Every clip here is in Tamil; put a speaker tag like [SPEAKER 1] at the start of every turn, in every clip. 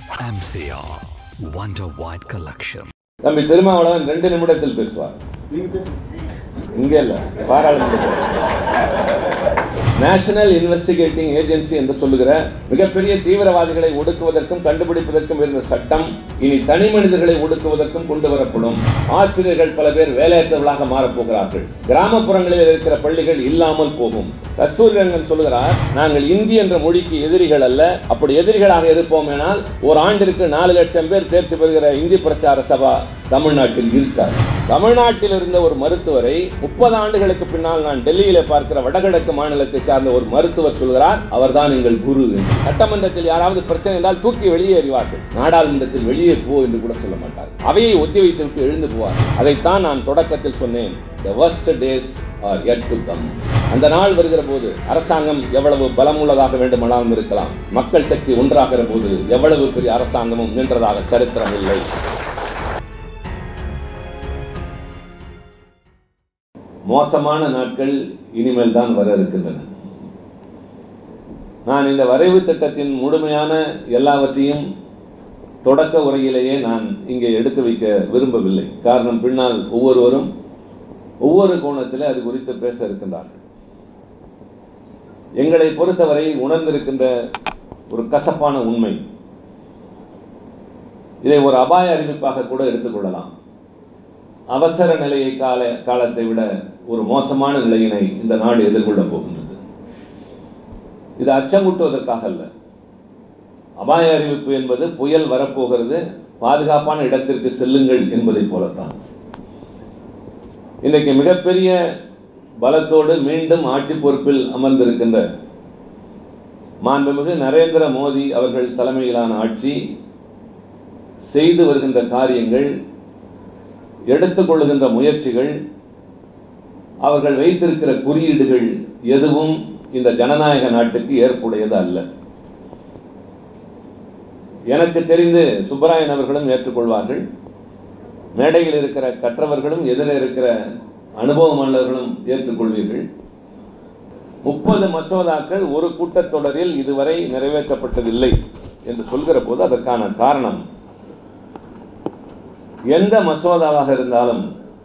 [SPEAKER 1] MCR Wonder White Collection.
[SPEAKER 2] தம்பி திருமாவளவன் ரெண்டு நிமிடத்தில் பேசுவார் இங்க இல்ல பாராளுமன்றத்தில் நேஷனல் இன்வெஸ்டிகேட்டிங் ஏஜென்சி என்று சொல்லுகிற மிகப்பெரிய தீவிரவாதிகளை ஒடுக்குவதற்கும் கண்டுபிடிப்பதற்கும் இருந்த சட்டம் இனி தனி மனிதர்களை ஒடுக்குவதற்கும் கொண்டு வரப்படும் ஆசிரியர்கள் பல பேர் வேலையற்றவர்களாக மாறப்போகிறார்கள் கிராமப்புறங்களில் இருக்கிற பள்ளிகள் இல்லாமல் போகும் கஸ்தூரி ரங்கன் சொல்லுகிறார் நாங்கள் இந்தி என்ற மொழிக்கு எதிரிகள் அல்ல அப்படி எதிரிகளாக இருப்போமேனால் ஒரு ஆண்டிற்கு நாலு லட்சம் பேர் தேர்ச்சி பெறுகிற இந்தி பிரச்சார சபா தமிழ்நாட்டில் இருக்காது தமிழ்நாட்டில் இருந்த ஒரு மருத்துவரை முப்பது ஆண்டுகளுக்கு பின்னால் நான் டெல்லியில பார்க்கிற வடகிழக்கு மாநிலத்தை சார்ந்த ஒரு மருத்துவர் சொல்கிறார் அவர்தான் எங்கள் குரு என்று. சட்டமன்றத்தில் யாராவது பிரச்சனை என்றால் தூக்கி வெளியே எறிவார்கள் நாடாளுமன்றத்தில் வெளியே போ என்று கூட சொல்ல மாட்டார் அவையை ஒத்தி வைத்து விட்டு எழுந்து போவார் அதைத்தான் நான் தொடக்கத்தில் சொன்னேன் the worst days are yet to come அந்த நாள் வருகிற போது அரசாங்கம் எவ்வளவு பலமுள்ளதாக வேண்டுமானாலும் இருக்கலாம் மக்கள் சக்தி ஒன்றாகிற போது எவ்வளவு பெரிய அரசாங்கமும் நின்றதாக சரித்திரம் இல்லை மோசமான நாட்கள் இனிமேல் தான் வர இருக்கின்றன நான் இந்த வரைவு திட்டத்தின் முழுமையான எல்லாவற்றையும் தொடக்க உரையிலேயே நான் இங்கே எடுத்து வைக்க விரும்பவில்லை காரணம் பின்னால் ஒவ்வொருவரும் ஒவ்வொரு கோணத்தில் அது குறித்து பேச இருக்கின்றார்கள் எங்களை பொறுத்தவரை உணர்ந்திருக்கின்ற ஒரு கசப்பான உண்மை இதை ஒரு அபாய அறிவிப்பாக கூட எடுத்துக்கொள்ளலாம் அவசர நிலையை கால காலத்தை விட ஒரு மோசமான நிலையினை இந்த நாடு எதிர்கொள்ளப் போகின்றது இது அச்சமூட்டுவதற்காக அல்ல அபாய அறிவிப்பு என்பது புயல் வரப்போகிறது பாதுகாப்பான இடத்திற்கு செல்லுங்கள் என்பதைப் போலத்தான் இன்றைக்கு மிகப்பெரிய பலத்தோடு மீண்டும் ஆட்சி பொறுப்பில் அமர்ந்திருக்கின்ற மாண்புமிகு நரேந்திர மோடி அவர்கள் தலைமையிலான ஆட்சி செய்து வருகின்ற காரியங்கள் எடுத்துக்கொள்ளுகின்ற முயற்சிகள் அவர்கள் வைத்திருக்கிற குறியீடுகள் எதுவும் இந்த ஜனநாயக நாட்டுக்கு ஏற்புடையது அல்ல எனக்கு தெரிந்து சுப்பராயன் அவர்களும் ஏற்றுக்கொள்வார்கள் மேடையில் இருக்கிற கற்றவர்களும் எதிரே இருக்கிற அனுபவமானவர்களும் ஏற்றுக்கொள்வீர்கள் முப்பது மசோதாக்கள் ஒரு கூட்டத்தொடரில் இதுவரை நிறைவேற்றப்பட்டதில்லை என்று சொல்கிற போது அதற்கான காரணம் எந்த மசோதாவாக இருந்தாலும்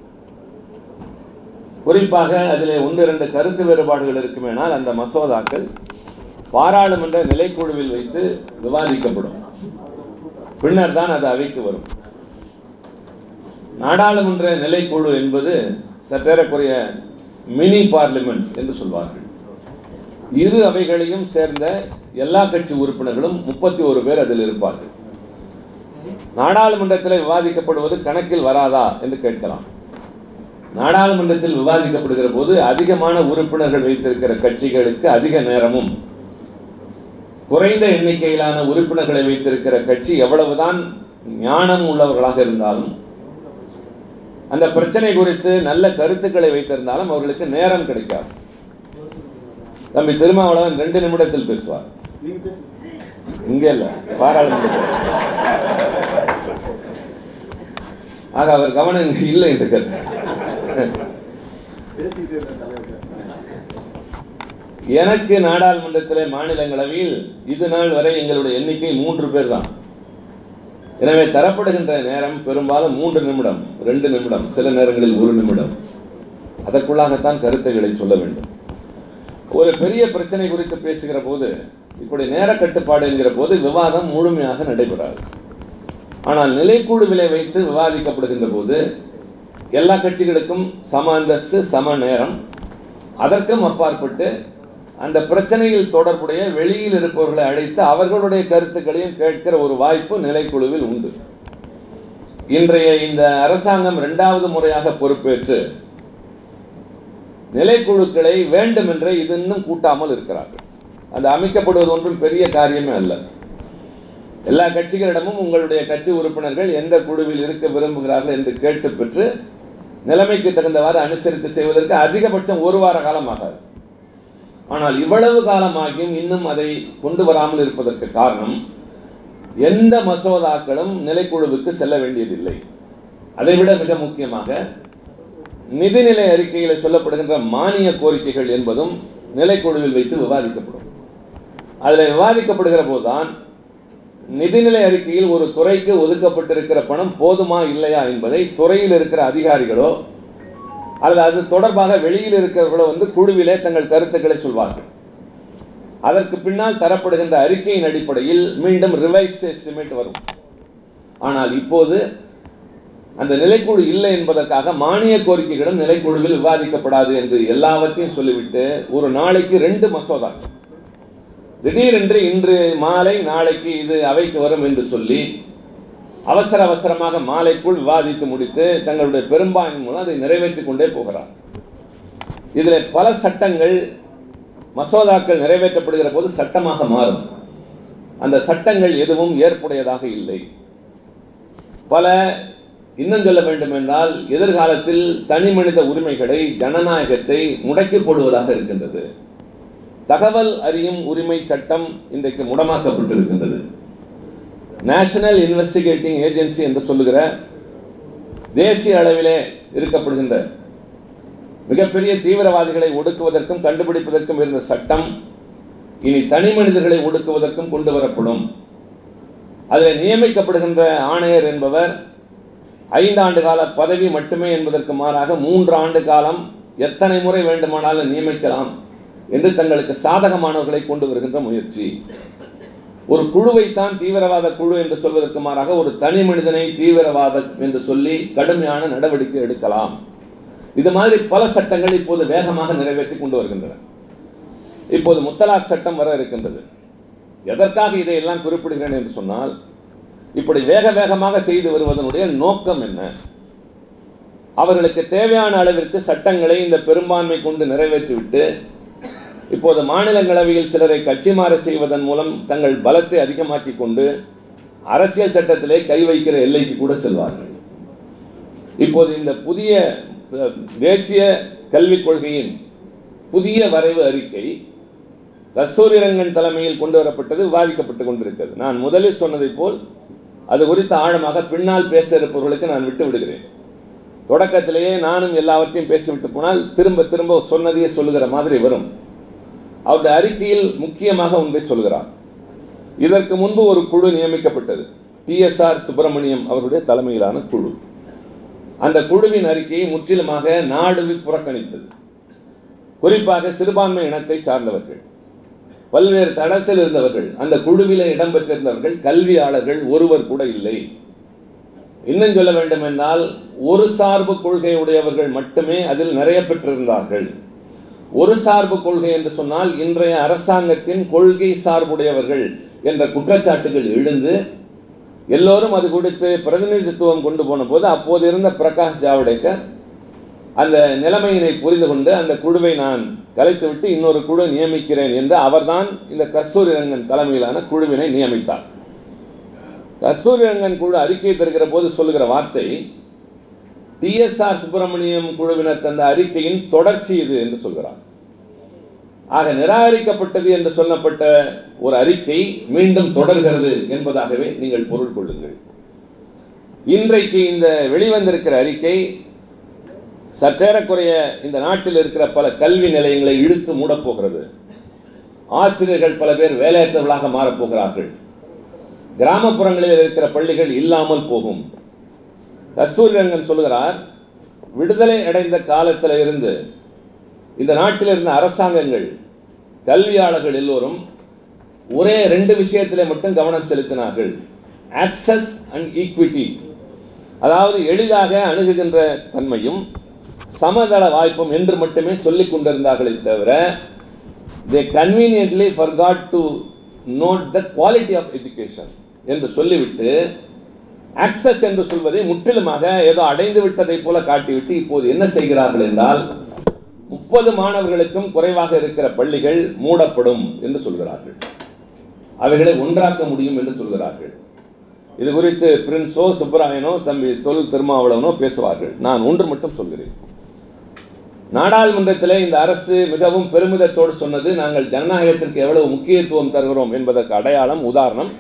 [SPEAKER 2] குறிப்பாக அதிலே ஒன்று இரண்டு கருத்து வேறுபாடுகள் இருக்குமேனால் அந்த மசோதாக்கள் பாராளுமன்ற நிலைக்குழுவில் வைத்து விவாதிக்கப்படும் பின்னர் தான் அது அவைக்கு வரும் நாடாளுமன்ற நிலைக்குழு என்பது சற்றேறக்குறைய மினி பார்லிமெண்ட் என்று சொல்வார்கள் இரு அவைகளையும் சேர்ந்த எல்லா கட்சி உறுப்பினர்களும் முப்பத்தி ஒரு பேர் அதில் இருப்பார்கள் நாடாளுமன்றத்தில் விவாதிக்கப்படுவது கணக்கில் வராதா என்று கேட்கலாம் நாடாளுமன்றத்தில் விவாதிக்கப்படுகிற போது அதிகமான உறுப்பினர்கள் வைத்திருக்கிற கட்சிகளுக்கு அதிக நேரமும் குறைந்த எண்ணிக்கையிலான உறுப்பினர்களை வைத்திருக்கிற கட்சி எவ்வளவுதான் ஞானம் உள்ளவர்களாக இருந்தாலும் அந்த பிரச்சனை குறித்து நல்ல கருத்துக்களை வைத்திருந்தாலும் அவர்களுக்கு நேரம் கிடைக்காது தம்பி திருமாவளவன் ரெண்டு நிமிடத்தில் பேசுவார் இங்க இல்ல பாராளுமன்றத்தில் ஆக அவர் கவனம் இங்க இல்லை என்று கேட்டார் எனக்கு நாடாளுமன்றத்திலே மாநிலங்களவையில் இது நாள் வரை எங்களுடைய எண்ணிக்கை மூன்று பேர் தான் எனவே தரப்படுகின்ற நேரம் பெரும்பாலும் மூன்று நிமிடம் ரெண்டு நிமிடம் சில நேரங்களில் ஒரு நிமிடம் அதற்குள்ளாகத்தான் கருத்துக்களை சொல்ல வேண்டும் ஒரு பெரிய பிரச்சனை குறித்து பேசுகிற போது இப்படி நேர கட்டுப்பாடு என்கிற போது விவாதம் முழுமையாக நடைபெறாது ஆனால் நிலைக்குழுவிலை வைத்து விவாதிக்கப்படுகின்ற போது எல்லா கட்சிகளுக்கும் சம அந்தஸ்து சம நேரம் அதற்கும் அப்பாற்பட்டு அந்த பிரச்சனையில் தொடர்புடைய வெளியில் இருப்பவர்களை அழைத்து அவர்களுடைய கருத்துக்களையும் கேட்கிற ஒரு வாய்ப்பு நிலைக்குழுவில் உண்டு இன்றைய இந்த அரசாங்கம் இரண்டாவது முறையாக பொறுப்பேற்று நிலைக்குழுக்களை வேண்டுமென்றே இது இன்னும் கூட்டாமல் இருக்கிறார்கள் அது அமைக்கப்படுவது ஒன்றும் பெரிய காரியமே அல்ல எல்லா கட்சிகளிடமும் உங்களுடைய கட்சி உறுப்பினர்கள் எந்த குழுவில் இருக்க விரும்புகிறார்கள் என்று கேட்டு பெற்று நிலைமைக்கு தகுந்தவாறு அனுசரித்து செய்வதற்கு அதிகபட்சம் ஒரு வார காலம் ஆகாது ஆனால் இவ்வளவு காலமாகியும் இன்னும் அதை கொண்டு வராமல் இருப்பதற்கு காரணம் எந்த மசோதாக்களும் நிலைக்குழுவுக்கு செல்ல வேண்டியதில்லை அதைவிட மிக முக்கியமாக நிதிநிலை அறிக்கையில் சொல்லப்படுகின்ற மானிய கோரிக்கைகள் என்பதும் நிலைக்குழுவில் வைத்து விவாதிக்கப்படும் அதில் விவாதிக்கப்படுகிற போதுதான் நிதிநிலை அறிக்கையில் ஒரு துறைக்கு ஒதுக்கப்பட்டிருக்கிற பணம் போதுமா இல்லையா என்பதை துறையில் இருக்கிற அதிகாரிகளோ அல்லது அது தொடர்பாக வெளியில் இருக்கிறவர்களோ வந்து குழுவிலே தங்கள் கருத்துக்களை சொல்வார்கள் அதற்கு பின்னால் தரப்படுகின்ற அறிக்கையின் அடிப்படையில் மீண்டும் ரிவைஸ்ட் எஸ்டிமேட் வரும் ஆனால் இப்போது அந்த நிலைக்குழு இல்லை என்பதற்காக மானிய கோரிக்கைகளும் நிலைக்குழுவில் விவாதிக்கப்படாது என்று எல்லாவற்றையும் சொல்லிவிட்டு ஒரு நாளைக்கு ரெண்டு மசோதா திடீரென்று இன்று மாலை நாளைக்கு இது அவைக்கு வரும் என்று சொல்லி அவசர அவசரமாக மாலைக்குள் விவாதித்து முடித்து தங்களுடைய பெரும்பான்மை மூலம் அதை நிறைவேற்றிக் கொண்டே போகிறார் இதில் பல சட்டங்கள் மசோதாக்கள் நிறைவேற்றப்படுகிற போது சட்டமாக மாறும் அந்த சட்டங்கள் எதுவும் ஏற்புடையதாக இல்லை பல இன்னும் சொல்ல வேண்டும் என்றால் எதிர்காலத்தில் தனி மனித உரிமைகளை ஜனநாயகத்தை முடக்கி போடுவதாக இருக்கின்றது தகவல் அறியும் உரிமை சட்டம் இன்றைக்கு முடமாக்கப்பட்டிருக்கின்றது நேஷனல் இன்வெஸ்டிகேட்டிங் ஏஜென்சி என்று சொல்லுகிற தேசிய அளவிலே இருக்கப்படுகின்ற மிகப்பெரிய தீவிரவாதிகளை ஒடுக்குவதற்கும் கண்டுபிடிப்பதற்கும் இருந்த சட்டம் இனி தனி மனிதர்களை ஒடுக்குவதற்கும் கொண்டு வரப்படும் அதில் நியமிக்கப்படுகின்ற ஆணையர் என்பவர் ஐந்தாண்டு கால பதவி மட்டுமே என்பதற்கு மாறாக மூன்று ஆண்டு காலம் எத்தனை முறை வேண்டுமானாலும் நியமிக்கலாம் என்று தங்களுக்கு சாதகமானவர்களை கொண்டு வருகின்ற முயற்சி ஒரு குழுவைத்தான் தீவிரவாத குழு என்று சொல்வதற்கு மாறாக ஒரு தனி மனிதனை தீவிரவாத என்று சொல்லி கடுமையான நடவடிக்கை எடுக்கலாம் இது மாதிரி பல சட்டங்கள் இப்போது வேகமாக நிறைவேற்றி கொண்டு வருகின்றன இப்போது முத்தலாக் சட்டம் வர இருக்கின்றது எதற்காக இதையெல்லாம் குறிப்பிடுகிறேன் என்று சொன்னால் இப்படி வேக வேகமாக செய்து வருவதனுடைய நோக்கம் என்ன அவர்களுக்கு தேவையான அளவிற்கு சட்டங்களை இந்த பெரும்பான்மை கொண்டு நிறைவேற்றிவிட்டு இப்போது மாநிலங்களவையில் சிலரை கட்சி மாற செய்வதன் மூலம் தங்கள் பலத்தை அதிகமாக்கி கொண்டு அரசியல் சட்டத்திலே கை வைக்கிற எல்லைக்கு கூட செல்வார்கள் இப்போது இந்த புதிய அஹ், தேசிய கல்விக் கொள்கையின் புதிய வரைவு அறிக்கை கஸ்தூரிரங்கன் தலைமையில் கொண்டு வரப்பட்டது விவாதிக்கப்பட்டு கொண்டிருக்கிறது நான் முதலில் சொன்னதைப் போல் அது குறித்து ஆழமாக பின்னால் பேச இருப்பவர்களுக்கு நான் விட்டு விடுகிறேன் தொடக்கத்திலேயே நானும் எல்லாவற்றையும் பேசிவிட்டு போனால் திரும்ப திரும்ப சொன்னதையே சொல்லுகிற மாதிரி வரும் அவருடைய அறிக்கையில் முக்கியமாக ஒன்றை சொல்கிறார் இதற்கு முன்பு ஒரு குழு நியமிக்கப்பட்டது டிஎஸ்ஆர் சுப்பிரமணியம் அவருடைய தலைமையிலான குழு அந்த குழுவின் அறிக்கையை முற்றிலுமாக நாடு புறக்கணித்தது குறிப்பாக சிறுபான்மை இனத்தை சார்ந்தவர்கள் பல்வேறு தடத்தில் இருந்தவர்கள் அந்த குழுவிலே இடம்பெற்றிருந்தவர்கள் கல்வியாளர்கள் ஒருவர் கூட இல்லை இன்னும் சொல்ல வேண்டும் என்றால் ஒரு சார்பு கொள்கை உடையவர்கள் மட்டுமே அதில் நிறைய பெற்றிருந்தார்கள் ஒரு சார்பு கொள்கை என்று சொன்னால் இன்றைய அரசாங்கத்தின் கொள்கை சார்புடையவர்கள் என்ற குற்றச்சாட்டுகள் எழுந்து எல்லோரும் அது குறித்து பிரதிநிதித்துவம் கொண்டு போன போது அப்போது இருந்த பிரகாஷ் ஜாவடேக்கர் அந்த நிலைமையினை புரிந்து கொண்டு அந்த குழுவை நான் கலைத்துவிட்டு இன்னொரு குழு நியமிக்கிறேன் என்று அவர்தான் இந்த கஸ்தூரி ரங்கன் தலைமையிலான குழுவினை நியமித்தார் கஸ்தூரி ரங்கன் குழு அறிக்கை தருகிற போது சொல்லுகிற வார்த்தை டிஎஸ்ஆர் சுப்பிரமணியம் குழுவினர் தந்த அறிக்கையின் தொடர்ச்சி இது என்று சொல்கிறார் ஆக நிராகரிக்கப்பட்டது என்று சொல்லப்பட்ட ஒரு அறிக்கை மீண்டும் தொடர்கிறது என்பதாகவே நீங்கள் பொருள் கொள்ளுங்கள் இன்றைக்கு இந்த வெளிவந்திருக்கிற அறிக்கை சற்றேறக்குறைய இந்த நாட்டில் இருக்கிற பல கல்வி நிலையங்களை இழுத்து மூடப்போகிறது ஆசிரியர்கள் பல பேர் வேலையற்றவர்களாக மாறப்போகிறார்கள் கிராமப்புறங்களில் இருக்கிற பள்ளிகள் இல்லாமல் போகும் கஸ்தூரி ரங்கன் சொல்லுகிறார் விடுதலை அடைந்த காலத்தில் இருந்து இந்த நாட்டில் இருந்த அரசாங்கங்கள் கல்வியாளர்கள் எல்லோரும் ஒரே ரெண்டு விஷயத்திலே மட்டும் கவனம் செலுத்தினார்கள் ஆக்சஸ் அண்ட் ஈக்விட்டி அதாவது எளிதாக அணுகுகின்ற தன்மையும் சமதள வாய்ப்பும் என்று மட்டுமே சொல்லிக் கொண்டிருந்தார்களே தவிர they conveniently forgot to note the quality of education என்று சொல்லிவிட்டு ஆக்சஸ் என்று சொல்வதை முற்றிலுமாக ஏதோ அடைந்து விட்டதை போல காட்டிவிட்டு இப்போது என்ன செய்கிறார்கள் என்றால் முப்பது மாணவர்களுக்கும் குறைவாக இருக்கிற பள்ளிகள் மூடப்படும் என்று சொல்கிறார்கள் அவைகளை ஒன்றாக்க முடியும் என்று சொல்கிறார்கள் இது குறித்து பிரின்ஸோ சுப்பராயனோ தம்பி தொல் திருமாவளவனோ பேசுவார்கள் நான் ஒன்று மட்டும் சொல்கிறேன் நாடாளுமன்றத்திலே இந்த அரசு மிகவும் பெருமிதத்தோடு சொன்னது நாங்கள் ஜனநாயகத்திற்கு எவ்வளவு முக்கியத்துவம் தருகிறோம் என்பதற்கு அடையாளம் உதாரணம்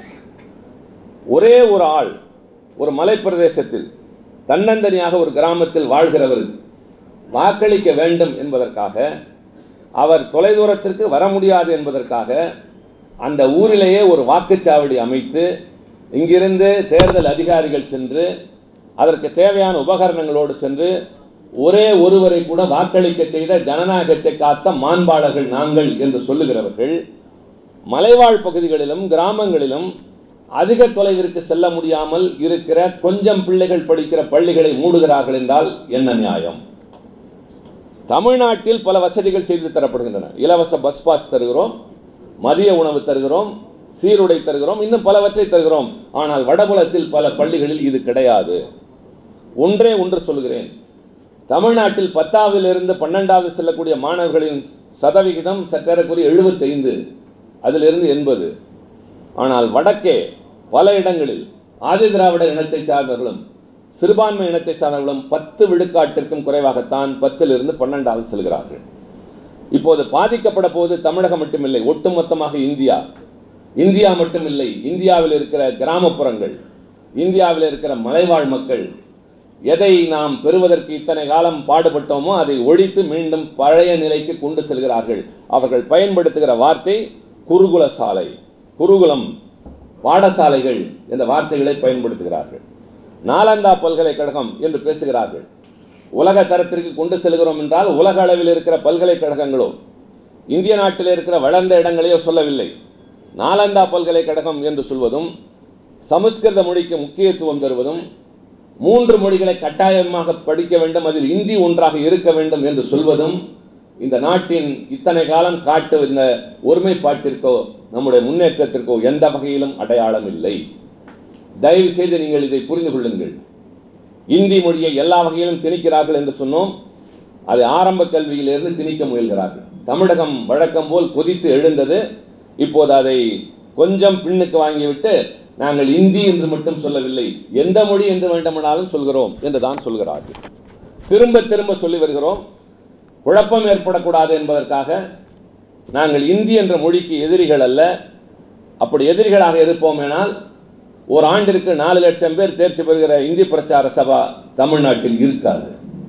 [SPEAKER 2] ஒரே ஒரு ஆள் ஒரு மலைப்பிரதேசத்தில் தன்னந்தனியாக ஒரு கிராமத்தில் வாழ்கிறவர் வாக்களிக்க வேண்டும் என்பதற்காக அவர் தொலைதூரத்திற்கு வர முடியாது என்பதற்காக அந்த ஊரிலேயே ஒரு வாக்குச்சாவடி அமைத்து இங்கிருந்து தேர்தல் அதிகாரிகள் சென்று அதற்கு தேவையான உபகரணங்களோடு சென்று ஒரே ஒருவரை கூட வாக்களிக்க செய்த ஜனநாயகத்தை காத்த மாண்பாளர்கள் நாங்கள் என்று சொல்லுகிறவர்கள் மலைவாழ் பகுதிகளிலும் கிராமங்களிலும் அதிக தொலைவிற்கு செல்ல முடியாமல் இருக்கிற கொஞ்சம் பிள்ளைகள் படிக்கிற பள்ளிகளை மூடுகிறார்கள் என்றால் என்ன நியாயம் தமிழ்நாட்டில் பல வசதிகள் செய்து தரப்படுகின்றன இலவச பஸ் பாஸ் தருகிறோம் மதிய உணவு தருகிறோம் சீருடை தருகிறோம் இன்னும் பலவற்றை தருகிறோம் ஆனால் வடபுலத்தில் பல பள்ளிகளில் இது கிடையாது ஒன்றே ஒன்று சொல்கிறேன் தமிழ்நாட்டில் பத்தாவதிலிருந்து பன்னெண்டாவது செல்லக்கூடிய மாணவர்களின் சதவிகிதம் சற்றேறக்குரிய எழுபத்தைந்து அதிலிருந்து எண்பது ஆனால் வடக்கே பல இடங்களில் ஆதி திராவிட இனத்தை சார்ந்தவர்களும் சிறுபான்மை இனத்தை சார்ந்தவர்களும் பத்து விழுக்காட்டிற்கும் குறைவாகத்தான் பத்திலிருந்து பன்னெண்டாவது செல்கிறார்கள் இப்போது பாதிக்கப்பட போவது தமிழகம் மட்டுமில்லை ஒட்டுமொத்தமாக இந்தியா இந்தியா மட்டுமில்லை இந்தியாவில் இருக்கிற கிராமப்புறங்கள் இந்தியாவில் இருக்கிற மலைவாழ் மக்கள் எதை நாம் பெறுவதற்கு இத்தனை காலம் பாடுபட்டோமோ அதை ஒழித்து மீண்டும் பழைய நிலைக்கு கொண்டு செல்கிறார்கள் அவர்கள் பயன்படுத்துகிற வார்த்தை குருகுல சாலை குருகுலம் பாடசாலைகள் என்ற வார்த்தைகளை பயன்படுத்துகிறார்கள் நாலந்தா பல்கலைக்கழகம் என்று பேசுகிறார்கள் உலக தரத்திற்கு கொண்டு செல்கிறோம் என்றால் உலக அளவில் இருக்கிற பல்கலைக்கழகங்களோ இந்திய நாட்டில் இருக்கிற வளர்ந்த இடங்களையோ சொல்லவில்லை நாலந்தா பல்கலைக்கழகம் என்று சொல்வதும் சமஸ்கிருத மொழிக்கு முக்கியத்துவம் தருவதும் மூன்று மொழிகளை கட்டாயமாக படிக்க வேண்டும் அதில் இந்தி ஒன்றாக இருக்க வேண்டும் என்று சொல்வதும் இந்த நாட்டின் இத்தனை காலம் காட்டு இந்த ஒருமைப்பாட்டிற்கோ நம்முடைய முன்னேற்றத்திற்கோ எந்த வகையிலும் அடையாளம் இல்லை தயவு செய்து நீங்கள் இதை புரிந்து கொள்ளுங்கள் இந்தி மொழியை எல்லா வகையிலும் திணிக்கிறார்கள் என்று சொன்னோம் அதை ஆரம்ப கல்வியிலிருந்து திணிக்க முயல்கிறார்கள் தமிழகம் வழக்கம் போல் கொதித்து எழுந்தது இப்போது அதை கொஞ்சம் பின்னுக்கு வாங்கிவிட்டு நாங்கள் இந்தி என்று மட்டும் சொல்லவில்லை எந்த மொழி என்று வேண்டுமானாலும் சொல்கிறோம் என்று தான் சொல்கிறார்கள் திரும்ப திரும்ப சொல்லி வருகிறோம் குழப்பம் ஏற்படக்கூடாது என்பதற்காக நாங்கள் இந்தி என்ற மொழிக்கு எதிரிகள் அல்ல அப்படி எதிரிகளாக இருப்போமேனால் ஒரு ஆண்டிற்கு நாலு லட்சம் பேர் தேர்ச்சி பெறுகிற இந்தி பிரச்சார சபா தமிழ்நாட்டில் இருக்காது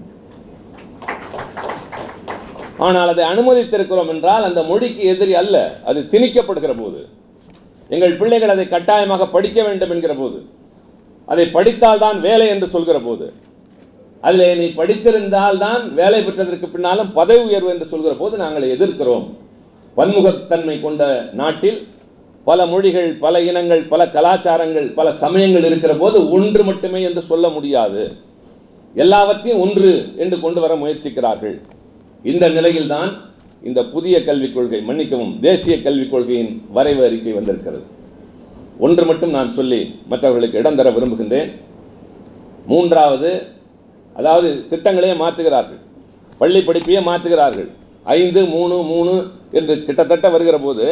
[SPEAKER 2] ஆனால் அதை அனுமதித்திருக்கிறோம் என்றால் அந்த மொழிக்கு எதிரி அல்ல அது திணிக்கப்படுகிற போது எங்கள் பிள்ளைகள் அதை கட்டாயமாக படிக்க வேண்டும் என்கிற போது அதை படித்தால் தான் வேலை என்று சொல்கிற போது அதில் நீ படித்திருந்தால் தான் வேலை பெற்றதற்கு பின்னாலும் பதவி உயர்வு என்று சொல்கிற போது நாங்கள் எதிர்க்கிறோம் பன்முகத்தன்மை கொண்ட நாட்டில் பல மொழிகள் பல இனங்கள் பல கலாச்சாரங்கள் பல சமயங்கள் இருக்கிற போது ஒன்று மட்டுமே என்று சொல்ல முடியாது எல்லாவற்றையும் ஒன்று என்று கொண்டு வர முயற்சிக்கிறார்கள் இந்த நிலையில்தான் இந்த புதிய கல்விக் கொள்கை மன்னிக்கவும் தேசிய கல்விக் கொள்கையின் வரைவு அறிக்கை வந்திருக்கிறது ஒன்று மட்டும் நான் சொல்லி மற்றவர்களுக்கு இடம் தர விரும்புகின்றேன் மூன்றாவது அதாவது திட்டங்களையே மாற்றுகிறார்கள் பள்ளி படிப்பையே மாற்றுகிறார்கள் ஐந்து மூணு மூணு என்று கிட்டத்தட்ட வருகிற போது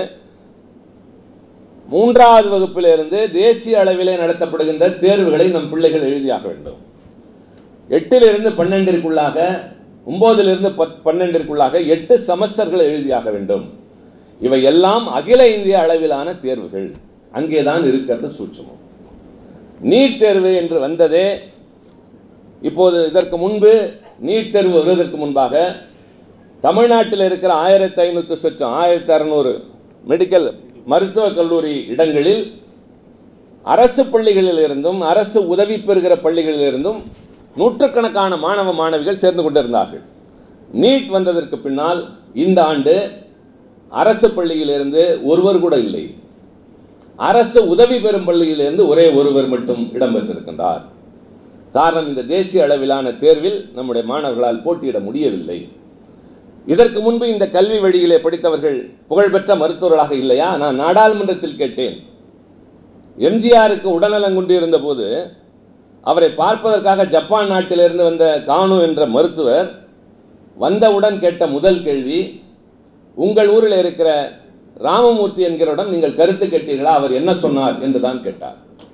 [SPEAKER 2] மூன்றாவது வகுப்பிலிருந்து தேசிய அளவிலே நடத்தப்படுகின்ற தேர்வுகளை நம் பிள்ளைகள் எழுதியாக வேண்டும் எட்டிலிருந்து பன்னெண்டிற்குள்ளாக ஒன்பதிலிருந்து பத் பன்னெண்டிற்குள்ளாக எட்டு செமஸ்டர்கள் எழுதியாக வேண்டும் இவை எல்லாம் அகில இந்திய அளவிலான தேர்வுகள் அங்கேதான் இருக்கிறது சூட்சமம் நீட் தேர்வு என்று வந்ததே இப்போது இதற்கு முன்பு நீட் தேர்வு வருவதற்கு முன்பாக தமிழ்நாட்டில் இருக்கிற ஆயிரத்தி ஐநூற்று சொச்சம் ஆயிரத்தி அறநூறு மெடிக்கல் மருத்துவக் கல்லூரி இடங்களில் அரசு பள்ளிகளில் இருந்தும் அரசு உதவி பெறுகிற பள்ளிகளில் இருந்தும் நூற்றுக்கணக்கான மாணவ மாணவிகள் சேர்ந்து கொண்டிருந்தார்கள் நீட் வந்ததற்கு பின்னால் இந்த ஆண்டு அரசு பள்ளியிலிருந்து ஒருவர் கூட இல்லை அரசு உதவி பெறும் பள்ளியிலிருந்து ஒரே ஒருவர் மட்டும் இடம்பெற்றிருக்கின்றார் காரணம் இந்த தேசிய அளவிலான தேர்வில் நம்முடைய மாணவர்களால் போட்டியிட முடியவில்லை இதற்கு முன்பு இந்த கல்வி வழியிலே படித்தவர்கள் புகழ்பெற்ற மருத்துவர்களாக இல்லையா நான் நாடாளுமன்றத்தில் கேட்டேன் எம்ஜிஆருக்கு உடல்நலம் கொண்டு இருந்தபோது அவரை பார்ப்பதற்காக ஜப்பான் நாட்டிலிருந்து வந்த கானு என்ற மருத்துவர் வந்தவுடன் கேட்ட முதல் கேள்வி உங்கள் ஊரில் இருக்கிற ராமமூர்த்தி என்கிறவுடன் நீங்கள் கருத்து கேட்டீர்களா அவர் என்ன சொன்னார் என்று தான் கேட்டார்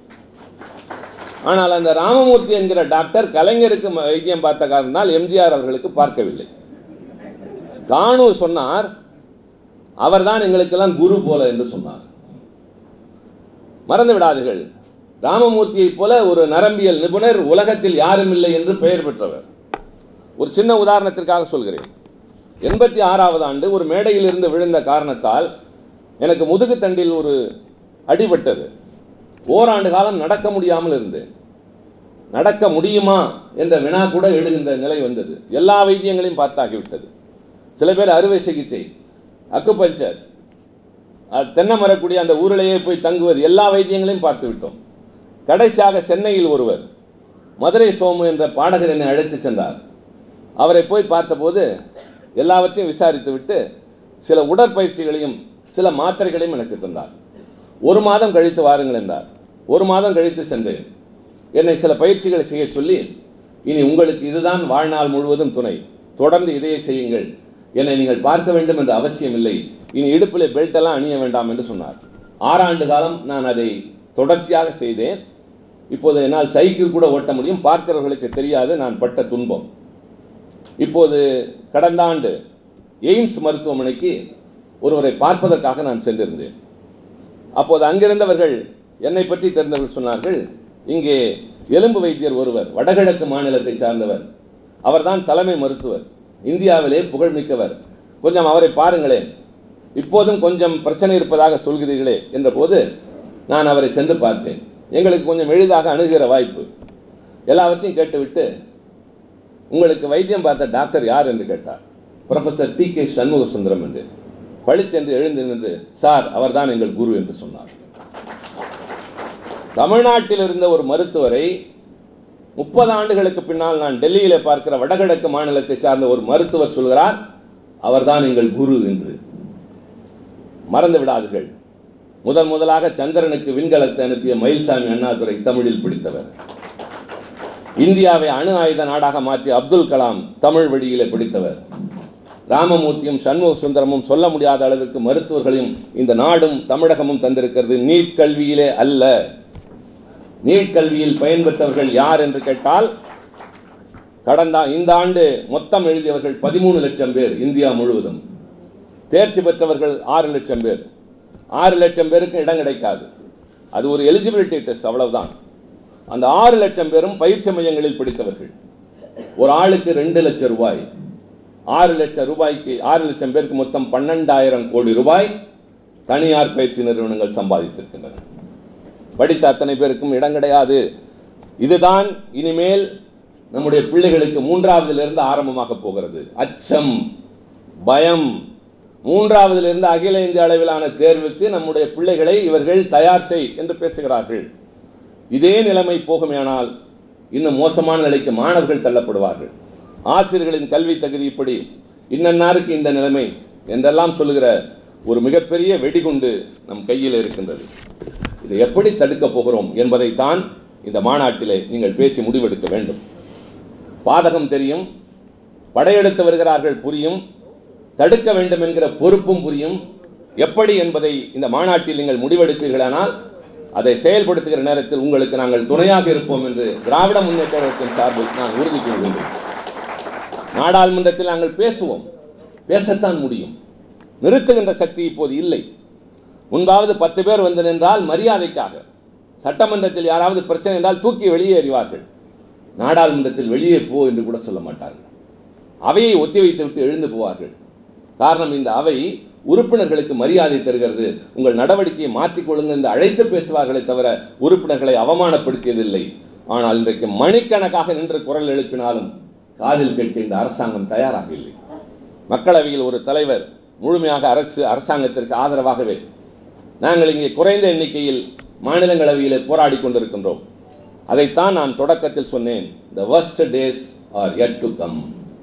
[SPEAKER 2] ஆனால் அந்த ராமமூர்த்தி என்கிற டாக்டர் கலைஞருக்கு வைத்தியம் பார்த்த காரணத்தால் எம்ஜிஆர் அவர்களுக்கு பார்க்கவில்லை கானு சொன்னார் அவர்தான் எங்களுக்கெல்லாம் குரு போல என்று சொன்னார் மறந்து விடாதீர்கள் ராமமூர்த்தியைப் போல ஒரு நரம்பியல் நிபுணர் உலகத்தில் யாரும் இல்லை என்று பெயர் பெற்றவர் ஒரு சின்ன உதாரணத்திற்காக சொல்கிறேன் எண்பத்தி ஆறாவது ஆண்டு ஒரு மேடையில் இருந்து விழுந்த காரணத்தால் எனக்கு முதுகு தண்டில் ஒரு அடிபட்டது ஓராண்டு காலம் நடக்க முடியாமல் இருந்தேன் நடக்க முடியுமா என்ற வினா கூட எழுகின்ற நிலை வந்தது எல்லா வைத்தியங்களையும் பார்த்தாகிவிட்டது சில பேர் அறுவை சிகிச்சை அக்குபஞ்சர் அஹ், தென்னை மரக்கூடிய அந்த ஊரிலேயே போய் தங்குவது எல்லா வைத்தியங்களையும் பார்த்து விட்டோம் கடைசியாக சென்னையில் ஒருவர் மதுரை சோமு என்ற பாடகர் என்னை அழைத்து சென்றார் அவரை போய் பார்த்தபோது எல்லாவற்றையும் விசாரித்து விட்டு சில உடற்பயிற்சிகளையும் சில மாத்திரைகளையும் எனக்கு தந்தார் ஒரு மாதம் கழித்து வாருங்கள் என்றார் ஒரு மாதம் கழித்து சென்றேன் என்னை சில பயிற்சிகளை செய்ய சொல்லி இனி உங்களுக்கு இதுதான் வாழ்நாள் முழுவதும் துணை தொடர்ந்து இதையே செய்யுங்கள் என்னை நீங்கள் பார்க்க வேண்டும் என்ற அவசியம் இல்லை இனி இடுப்பில் பெல்ட் எல்லாம் அணிய வேண்டாம் என்று சொன்னார் ஆறாண்டு காலம் நான் அதை தொடர்ச்சியாக செய்தேன் இப்போது என்னால் சைக்கிள் கூட ஓட்ட முடியும் பார்க்கிறவர்களுக்கு தெரியாது நான் பட்ட துன்பம் இப்போது கடந்த ஆண்டு எய்ம்ஸ் மருத்துவமனைக்கு ஒருவரை பார்ப்பதற்காக நான் சென்றிருந்தேன் அப்போது அங்கிருந்தவர்கள் என்னை பற்றி தெரிந்தவர்கள் சொன்னார்கள் இங்கே எலும்பு வைத்தியர் ஒருவர் வடகிழக்கு மாநிலத்தை சார்ந்தவர் அவர்தான் தலைமை மருத்துவர் இந்தியாவிலே புகழ்மிக்கவர் கொஞ்சம் அவரை பாருங்களேன் இப்போதும் கொஞ்சம் பிரச்சனை இருப்பதாக சொல்கிறீர்களே என்றபோது நான் அவரை சென்று பார்த்தேன் எங்களுக்கு கொஞ்சம் எளிதாக அணுகிற வாய்ப்பு எல்லாவற்றையும் கேட்டுவிட்டு உங்களுக்கு வைத்தியம் பார்த்த டாக்டர் யார் என்று கேட்டார் professor T K Shanmuga Sundaram என்று பளிச்சென்று எழுந்து நின்று சார் அவர்தான் எங்கள் குரு என்று சொன்னார் தமிழ்நாட்டில் இருந்த ஒரு மருத்துவரை முப்பது ஆண்டுகளுக்கு பின்னால் நான் டெல்லியிலே பார்க்கிற வடகிழக்கு மாநிலத்தை சார்ந்த ஒரு மருத்துவர் சொல்கிறார் அவர்தான் எங்கள் குரு என்று மறந்து விடாதீர்கள் முதல் முதலாக சந்திரனுக்கு விண்கலத்தை அனுப்பிய மயில்சாமி அண்ணாதுரை தமிழில் பிடித்தவர் இந்தியாவை அணு ஆயுத நாடாக மாற்றிய அப்துல் கலாம் தமிழ் வழியிலே பிடித்தவர் ராமமூர்த்தியும் சண்முக சுந்தரமும் சொல்ல முடியாத அளவிற்கு மருத்துவர்களையும் இந்த நாடும் தமிழகமும் தந்திருக்கிறது நீட் கல்வியிலே அல்ல நீட் கல்வியில் பயன்பெற்றவர்கள் யார் என்று கேட்டால் கடந்த இந்த ஆண்டு மொத்தம் எழுதியவர்கள் பதிமூணு லட்சம் பேர் இந்தியா முழுவதும் தேர்ச்சி பெற்றவர்கள் ஆறு லட்சம் பேர் ஆறு லட்சம் பேருக்கு இடம் கிடைக்காது அது ஒரு எலிஜிபிலிட்டி டெஸ்ட் அவ்வளவுதான் அந்த ஆறு லட்சம் பேரும் பயிற்சி மையங்களில் படித்தவர்கள் ஒரு ஆளுக்கு ரெண்டு லட்சம் ரூபாய் ஆறு லட்சம் ரூபாய்க்கு ஆறு லட்சம் பேருக்கு மொத்தம் பன்னெண்டாயிரம் கோடி ரூபாய் தனியார் பயிற்சி நிறுவனங்கள் சம்பாதித்திருக்கின்றன படித்த அத்தனை பேருக்கும் இடம் கிடையாது இதுதான் இனிமேல் நம்முடைய பிள்ளைகளுக்கு மூன்றாவதிலிருந்து ஆரம்பமாக போகிறது அச்சம் பயம் மூன்றாவதிலிருந்து அகில இந்திய அளவிலான தேர்வுக்கு நம்முடைய பிள்ளைகளை இவர்கள் தயார் செய் என்று பேசுகிறார்கள் இதே நிலைமை போகுமேயானால் இன்னும் மோசமான நிலைக்கு மாணவர்கள் தள்ளப்படுவார்கள் ஆசிரியர்களின் கல்வி தகுதி இப்படி இன்னன்னாருக்கு இந்த நிலைமை என்றெல்லாம் சொல்லுகிற ஒரு மிகப்பெரிய வெடிகுண்டு நம் கையில் இருக்கின்றது இதை எப்படி தடுக்கப் போகிறோம் என்பதைத்தான் இந்த மாநாட்டிலே நீங்கள் பேசி முடிவெடுக்க வேண்டும் பாதகம் தெரியும் படையெடுத்து வருகிறார்கள் புரியும் தடுக்க வேண்டும் என்கிற பொறுப்பும் புரியும் எப்படி என்பதை இந்த மாநாட்டில் நீங்கள் முடிவெடுப்பீர்களானால் அதை செயல்படுத்துகிற நேரத்தில் உங்களுக்கு நாங்கள் துணையாக இருப்போம் என்று திராவிட முன்னேற்ற கழகத்தின் சார்பில் நான் உறுதி கூறுகின்றேன் நாடாளுமன்றத்தில் நாங்கள் பேசுவோம் பேசத்தான் முடியும் நிறுத்துகின்ற சக்தி இப்போது இல்லை முன்பாவது பத்து பேர் வந்து நின்றால் மரியாதைக்காக சட்டமன்றத்தில் யாராவது பிரச்சனை என்றால் தூக்கி வெளியே எறிவார்கள் நாடாளுமன்றத்தில் வெளியே போ என்று கூட சொல்ல மாட்டார்கள் அவையை ஒத்தி வைத்து விட்டு எழுந்து போவார்கள் காரணம் இந்த அவை உறுப்பினர்களுக்கு மரியாதை தருகிறது உங்கள் நடவடிக்கையை மாற்றிக்கொள்ளுங்கள் என்று அழைத்து பேசுவார்களே தவிர உறுப்பினர்களை அவமானப்படுத்தியதில்லை ஆனால் இன்றைக்கு மணிக்கணக்காக நின்று குரல் எழுப்பினாலும் காதில் கேட்க இந்த அரசாங்கம் தயாராக இல்லை மக்களவையில் ஒரு தலைவர் முழுமையாக அரசு அரசாங்கத்திற்கு ஆதரவாகவே நாங்கள் இங்கே குறைந்த எண்ணிக்கையில் மாநிலங்களவையிலே போராடி கொண்டிருக்கின்றோம் அதைத்தான் நான் தொடக்கத்தில் சொன்னேன் the worst days are yet to come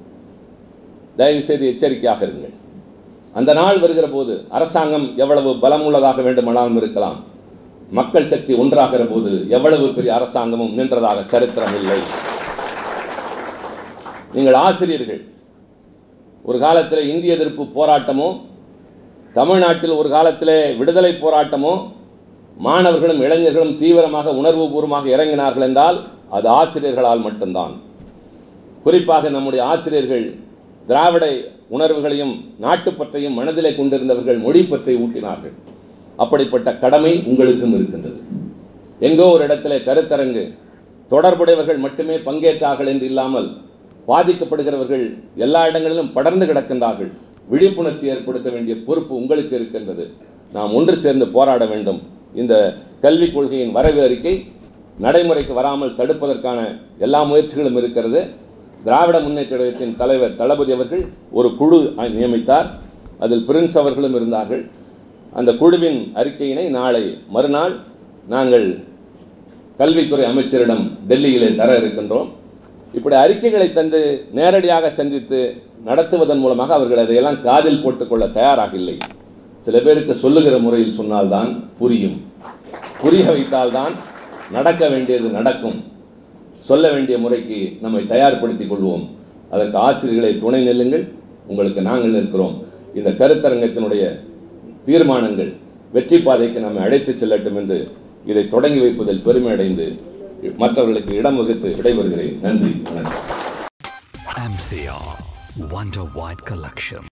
[SPEAKER 2] தயவு செய்து எச்சரிக்கையாக இருங்கள் அந்த நாள் வருகிற போது அரசாங்கம் எவ்வளவு பலமுள்ளதாக வேண்டுமானாலும் இருக்கலாம் மக்கள் சக்தி ஒன்றாகிற போது எவ்வளவு பெரிய அரசாங்கமும் நின்றதாக சரித்திரம் இல்லை நீங்கள் ஆசிரியர்கள் ஒரு காலத்தில் இந்திய எதிர்ப்பு போராட்டமோ தமிழ்நாட்டில் ஒரு காலத்திலே விடுதலை போராட்டமோ மாணவர்களும் இளைஞர்களும் தீவிரமாக உணர்வுபூர்வமாக இறங்கினார்கள் என்றால் அது ஆசிரியர்களால் மட்டும்தான் குறிப்பாக நம்முடைய ஆசிரியர்கள் திராவிட உணர்வுகளையும் நாட்டுப்பற்றையும் மனதிலே கொண்டிருந்தவர்கள் மொழிப்பற்றை ஊட்டினார்கள் அப்படிப்பட்ட கடமை உங்களுக்கும் இருக்கின்றது எங்கோ ஒரு இடத்திலே கருத்தரங்கு தொடர்புடையவர்கள் மட்டுமே பங்கேற்றார்கள் என்று இல்லாமல் பாதிக்கப்படுகிறவர்கள் எல்லா இடங்களிலும் படர்ந்து கிடக்கின்றார்கள் விழிப்புணர்ச்சி ஏற்படுத்த வேண்டிய பொறுப்பு உங்களுக்கு இருக்கின்றது நாம் ஒன்று சேர்ந்து போராட வேண்டும் இந்த கல்விக் கொள்கையின் வரைவு அறிக்கை நடைமுறைக்கு வராமல் தடுப்பதற்கான எல்லா முயற்சிகளும் இருக்கிறது திராவிட முன்னேற்ற கழகத்தின் தலைவர் தளபதி அவர்கள் ஒரு குழு நியமித்தார் அதில் பிரின்ஸ் அவர்களும் இருந்தார்கள் அந்த குழுவின் அறிக்கையினை நாளை மறுநாள் நாங்கள் கல்வித்துறை அமைச்சரிடம் டெல்லியிலே தர இருக்கின்றோம் இப்படி அறிக்கைகளை தந்து நேரடியாக சந்தித்து நடத்துவதன் மூலமாக அவர்கள் அதையெல்லாம் காதில் போட்டுக்கொள்ள தயாராக இல்லை சில பேருக்கு சொல்லுகிற முறையில் சொன்னால்தான் புரியும் புரிய வைத்தால்தான் நடக்க வேண்டியது நடக்கும் சொல்ல வேண்டிய முறைக்கு நம்மை தயார்படுத்திக் கொள்வோம் அதற்கு ஆசிரியர்களை துணை நில்லுங்கள் உங்களுக்கு நாங்கள் நிற்கிறோம் இந்த கருத்தரங்கத்தினுடைய தீர்மானங்கள் வெற்றி பாதைக்கு நம்மை அழைத்துச் செல்லட்டும் என்று இதை தொடங்கி வைப்பதில் பெருமை அடைந்து மற்றவர்களுக்கு இடம் வகுத்து விடைபெறுகிறேன் நன்றி வணக்கம்
[SPEAKER 1] MCR Wonder White Collection.